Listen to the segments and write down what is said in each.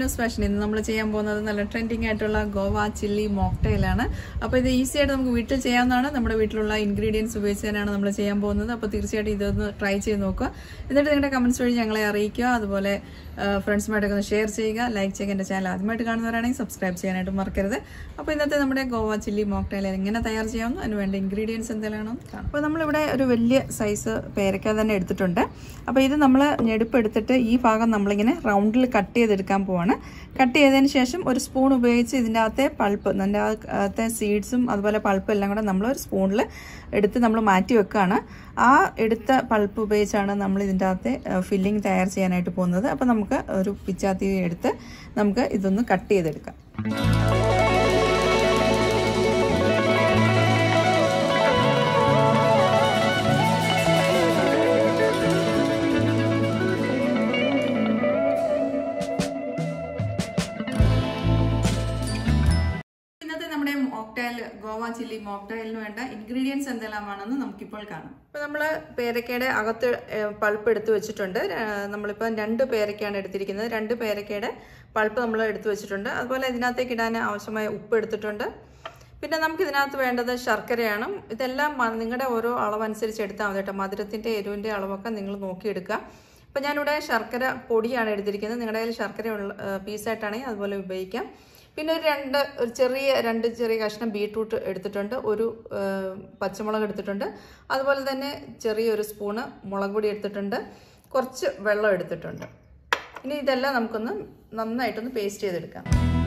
news fashion ഇന്ന് നമ്മൾ ചെയ്യാൻ പോകുന്നത് നല്ല ട്രെൻഡിങ് ആയിട്ടുള്ള ഗോവ ചില്ലി മോക്ടെയിലാണ് അപ്പോൾ ഇത് ഈസി ആയിട്ട് നമുക്ക് വീട്ടിൽ ചെയ്യാവുന്നതാണ് നമ്മുടെ വീട്ടിലുള്ള ഇൻഗ്രീഡിയൻസ് ഉപയോഗിച്ച് തന്നെയാണ് നമ്മൾ ചെയ്യാൻ പോകുന്നത് അപ്പോൾ തീർച്ചയായിട്ടും ഇതൊന്ന് ട്രൈ ചെയ്ത് നോക്കുക എന്നിട്ട് നിങ്ങളുടെ കമൻസ് വഴി ഞങ്ങളെ അറിയിക്കുക അതുപോലെ ഫ്രണ്ട്സുമായിട്ടൊക്കെ ഒന്ന് ഷെയർ ചെയ്യുക ലൈക്ക് ചെയ്യുക എൻ്റെ ചാനൽ ആദ്യമായിട്ട് കാണുന്നവരാണെങ്കിൽ സബ്സ്ക്രൈബ് ചെയ്യാനായിട്ട് മറക്കരുത് അപ്പോൾ ഇന്നത്തെ നമ്മുടെ ഗോവ ചില്ലി മോക്ടെയിൽ എങ്ങനെ തയ്യാർ ചെയ്യാമെന്ന് അതിന് വേണ്ട ഇൻഗ്രീഡിയൻസ് എന്തെല്ലാണെന്ന് കാണാം അപ്പോൾ നമ്മളിവിടെ ഒരു വലിയ സൈസ് പേരക്ക തന്നെ എടുത്തിട്ടുണ്ട് അപ്പോൾ ഇത് നമ്മൾ ഞെടുപ്പ് എടുത്തിട്ട് ഈ ഭാഗം നമ്മളിങ്ങനെ റൗണ്ടിൽ കട്ട് ചെയ്തെടുക്കാൻ പോവാണ് കട്ട് ചെയ്തതിന് ശേഷം ഒരു സ്പൂൺ ഉപയോഗിച്ച് ഇതിൻ്റെ അകത്തെ പൾപ്പ് അതിൻ്റെ അകത്തെ സീഡ്സും അതുപോലെ പൾപ്പ് എല്ലാം കൂടെ നമ്മൾ ഒരു സ്പൂണിൽ എടുത്ത് നമ്മൾ മാറ്റി വെക്കുകയാണ് ആ എടുത്ത പൾപ്പ് ഉപയോഗിച്ചാണ് നമ്മൾ ഇതിൻ്റെ അകത്തെ ഫില്ലിംഗ് തയ്യാർ ചെയ്യാനായിട്ട് പോകുന്നത് അപ്പോൾ നമുക്ക് ഒരു പിച്ചാത്തി എടുത്ത് നമുക്ക് ഇതൊന്ന് കട്ട് ചെയ്തെടുക്കാം ഇന്നത്തെ നമ്മുടെ മോക്ടൈൽ ഗോവ ചില്ലി മോക്ടൈലിന് വേണ്ട ഇൻഗ്രീഡിയൻസ് എന്തെല്ലാമാണെന്ന് നമുക്കിപ്പോൾ കാണാം ഇപ്പൊ നമ്മള് പേരക്കയുടെ അകത്ത് പൾപ്പ് എടുത്തു വെച്ചിട്ടുണ്ട് നമ്മളിപ്പോൾ രണ്ട് പേരക്കയാണ് എടുത്തിരിക്കുന്നത് രണ്ട് പേരക്കയുടെ പൾപ്പ് നമ്മൾ എടുത്തു വെച്ചിട്ടുണ്ട് അതുപോലെ ഇതിനകത്തേക്ക് ഇടാൻ ആവശ്യമായ ഉപ്പ് എടുത്തിട്ടുണ്ട് പിന്നെ നമുക്ക് ഇതിനകത്ത് വേണ്ടത് ശർക്കരയാണ് ഇതെല്ലാം നിങ്ങളുടെ ഓരോ അളവനുസരിച്ച് എടുത്താൽ മതി കേട്ടോ മധുരത്തിൻ്റെ എരിവിൻ്റെ അളവൊക്കെ നിങ്ങൾ നോക്കിയെടുക്കുക അപ്പം ഞാനിവിടെ ശർക്കര പൊടിയാണ് എടുത്തിരിക്കുന്നത് നിങ്ങളുടെ കയ്യിൽ ശർക്കര ഉള്ള പീസായിട്ടാണെങ്കിൽ അതുപോലെ ഉപയോഗിക്കാം പിന്നെ ഒരു രണ്ട് ഒരു ചെറിയ രണ്ട് ചെറിയ കഷ്ണം ബീട്രൂട്ട് എടുത്തിട്ടുണ്ട് ഒരു പച്ചമുളക് എടുത്തിട്ടുണ്ട് അതുപോലെ തന്നെ ചെറിയൊരു സ്പൂണ് മുളക് പൊടി എടുത്തിട്ടുണ്ട് കുറച്ച് വെള്ളം എടുത്തിട്ടുണ്ട് ഇനി ഇതെല്ലാം നമുക്കൊന്ന് നന്നായിട്ടൊന്ന് പേസ്റ്റ് ചെയ്തെടുക്കാം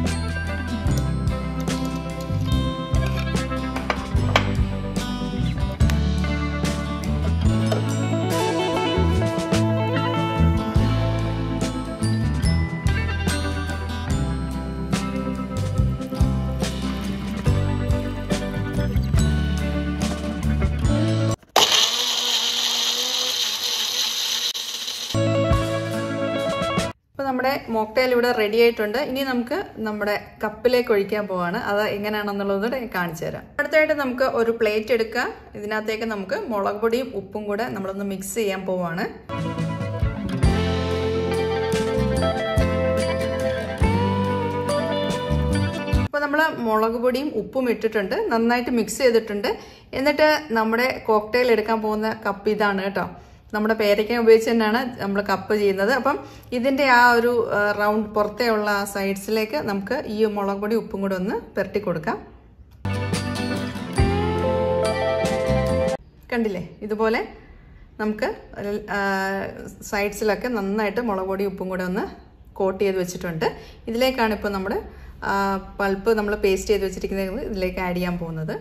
അപ്പോൾ നമ്മുടെ മോക്ടെയിൽ ഇവിടെ റെഡി ആയിട്ടുണ്ട് ഇനി നമുക്ക് നമ്മുടെ കപ്പിലേക്ക് ഒഴിക്കാൻ പോവാണ് അത് എങ്ങനെയാണെന്നുള്ളത് കാണിച്ചു തരാം അടുത്തായിട്ട് നമുക്ക് ഒരു പ്ലേറ്റ് എടുക്കുക ഇതിനകത്തേക്ക് നമുക്ക് മുളക് പൊടിയും ഉപ്പും കൂടെ നമ്മളൊന്ന് മിക്സ് ചെയ്യാൻ പോവാണ് അപ്പോൾ നമ്മൾ മുളക് പൊടിയും ഉപ്പും ഇട്ടിട്ടുണ്ട് നന്നായിട്ട് മിക്സ് ചെയ്തിട്ടുണ്ട് എന്നിട്ട് നമ്മുടെ കോക്ടെയിൽ എടുക്കാൻ പോകുന്ന കപ്പ് ഇതാണ് കേട്ടോ നമ്മുടെ പേരയ്ക്ക ഉപയോഗിച്ച് തന്നെയാണ് നമ്മൾ കപ്പ് ചെയ്യുന്നത് അപ്പം ഇതിൻ്റെ ആ ഒരു റൗണ്ട് പുറത്തേ ഉള്ള ആ സൈഡ്സിലേക്ക് നമുക്ക് ഈ മുളക് പൊടി ഉപ്പും കൂടെ ഒന്ന് പുരട്ടി കൊടുക്കാം കണ്ടില്ലേ ഇതുപോലെ നമുക്ക് സൈഡ്സിലൊക്കെ നന്നായിട്ട് മുളക് പൊടി ഉപ്പും കൂടെ ഒന്ന് കോട്ട് ചെയ്ത് വെച്ചിട്ടുണ്ട് ഇതിലേക്കാണ് ഇപ്പോൾ നമ്മൾ പൾപ്പ് നമ്മൾ പേസ്റ്റ് ചെയ്ത് വെച്ചിരിക്കുന്നത് ഇതിലേക്ക് ആഡ് ചെയ്യാൻ പോകുന്നത്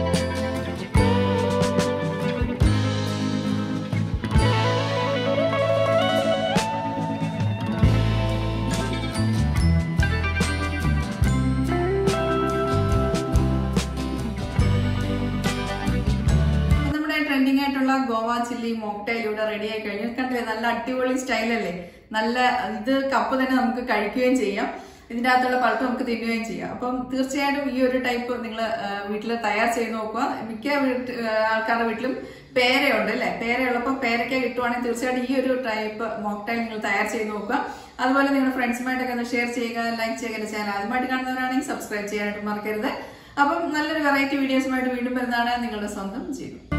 ട്രെൻഡിങ് ആയിട്ടുള്ള ഗോവ ചില്ലി മോക്ടെയിൽ ഇവിടെ റെഡി ആയി കഴിഞ്ഞു കണ്ടില്ലേ നല്ല അടിപൊളി സ്റ്റൈലല്ലേ നല്ല ഇത് കപ്പ് തന്നെ നമുക്ക് കഴിക്കുകയും ചെയ്യാം ഇതിന്റെ അകത്തുള്ള പൾപ്പ് നമുക്ക് തിന്നുകയും ചെയ്യാം അപ്പം തീർച്ചയായിട്ടും ഈ ഒരു ടൈപ്പ് നിങ്ങൾ വീട്ടിൽ തയ്യാർ ചെയ്ത് നോക്കുക മിക്ക ആൾക്കാരുടെ വീട്ടിലും പേരയുണ്ട് അല്ലെ പേരയുള്ളപ്പോൾ പേരയ്ക്ക കിട്ടുവാണെങ്കിൽ തീർച്ചയായിട്ടും ഈ ഒരു ടൈപ്പ് മോക്ടൈൽ നിങ്ങൾ തയ്യാർ ചെയ്ത് നോക്കുക അതുപോലെ നിങ്ങളുടെ ഫ്രണ്ട്സുമായിട്ടൊക്കെ ഒന്ന് ഷെയർ ചെയ്യുക ലൈക്ക് ചെയ്യുക എന്റെ ചാനൽ ആദ്യമായിട്ട് കാണുന്നവരാണെങ്കിൽ സബ്സ്ക്രൈബ് ചെയ്യാനായിട്ട് മറക്കരുത് അപ്പം നല്ലൊരു വെറൈറ്റി വീഡിയോസുമായിട്ട് വീണ്ടും വരുന്നതാണ് നിങ്ങളുടെ സ്വന്തം ചെയ്തു